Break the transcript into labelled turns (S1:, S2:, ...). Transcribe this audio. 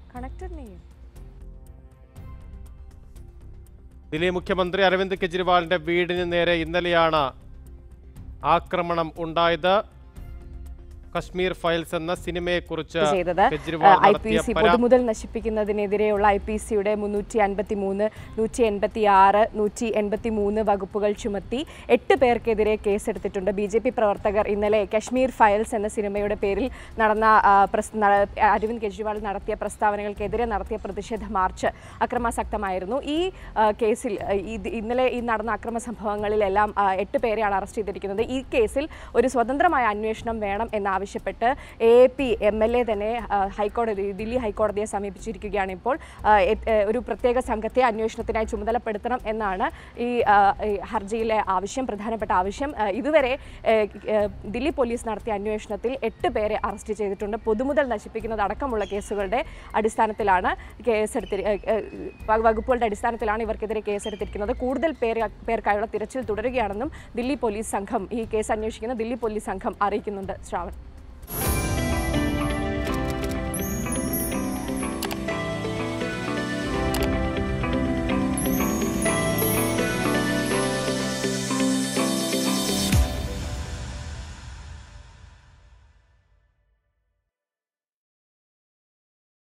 S1: connected नहीं है
S2: ദില്ലി മുഖ്യമന്ത്രി അരവിന്ദ് കെജ്രിവാളിന്റെ വീടിന് നേരെ ഇന്നലെയാണ് ആക്രമണം ഉണ്ടായത് കശ്മീർ ഫയൽസ് എന്ന സിനിമയെക്കുറിച്ച്
S1: ചെയ്തത്
S2: കെജ്രിവാൾ
S1: ഐ പി
S2: നടത്തിയ
S1: സി
S2: പരാ-
S1: പൊതുമുതൽ നശിപ്പിക്കുന്നതിനെതിരെയുള്ള ഐ പി സിയുടെ മുന്നൂറ്റി അൻപത്തി മൂന്ന് നൂറ്റി എൺപത്തി ആറ് നൂറ്റി എൺപത്തി മൂന്ന് വകുപ്പുകൾ ചുമത്തി എട്ട് പേർക്കെതിരെ കേസെടുത്തിട്ടുണ്ട് ബി ജെ പി പ്രവർത്തകർ ഇന്നലെ കശ്മീർ ഫയൽസ് എന്ന സിനിമയുടെ പേരിൽ നടന്ന ആ, പ്രസ്- ന- അരവിന്ദ് കെജ്രിവാൾ നടത്തിയ പ്രസ്താവനകൾക്കെതിരെ നടത്തിയ പ്രതിഷേധ മാർച്ച് അക്രമാസക്തമായിരുന്നു ഈ ആ, കേസിൽ ആ, ഇത് ഇന്നലെ ഈ നടന്ന അക്രമ സംഭവങ്ങളിലെല്ലാം ആ, എട്ട് പേരെയാണ് അറസ്റ്റ് ചെയ്തിരിക്കുന്നത് ഈ കേസിൽ ഒരു സ്വതന്ത്രമായ അന്വേഷണം വേണം എന്നാവശ്യപ്പെട്ട് A P M L A തന്നെ ആ, ഹൈക്കോടതി ദില്ലി ഹൈക്കോടതിയെ സമീപിച്ചിരിക്കുകയാണ് ഇപ്പോൾ ആ, എ- എ, ഒരു പ്രത്യേക സംഘത്തെ അന്വേഷണത്തിനായി ചുമതലപ്പെടുത്തണം എന്നാണ് ഈ ആ, ഈ ഹർജിയിലെ ആവശ്യം പ്രധാനപ്പെട്ട ആവശ്യം ആ, ഇതുവരെ ഏ, ഏ, ദില്ലി പോലീസ് നടത്തിയ അന്വേഷണത്തിൽ എട്ട് പേരെ അറസ്റ്റ് ചെയ്തിട്ടുണ്ട് പൊതുമുതൽ നശിപ്പിക്കുന്നത് അടക്കമുള്ള കേസുകളുടെ അടിസ്ഥാനത്തിലാണ് കേസെടുത്തി ഏ, ഏ, വ- വകുപ്പുകളുടെ അടിസ്ഥാനത്തിലാണ് ഇവർക്കെതിരെ കേസെടുത്തിരിക്കുന്നത് കൂടുതൽ പേര് പേർക്കായുള്ള തിരച്ചിൽ തുടരുകയാണെന്നും ദില്ലി പോലീസ് സംഘം ഈ കേസ് അന്വേഷിക്കുന്ന ദില്ലി പോലീസ് സംഘം അറിയിക്കുന്നുണ്ട് ശ്രാവൺ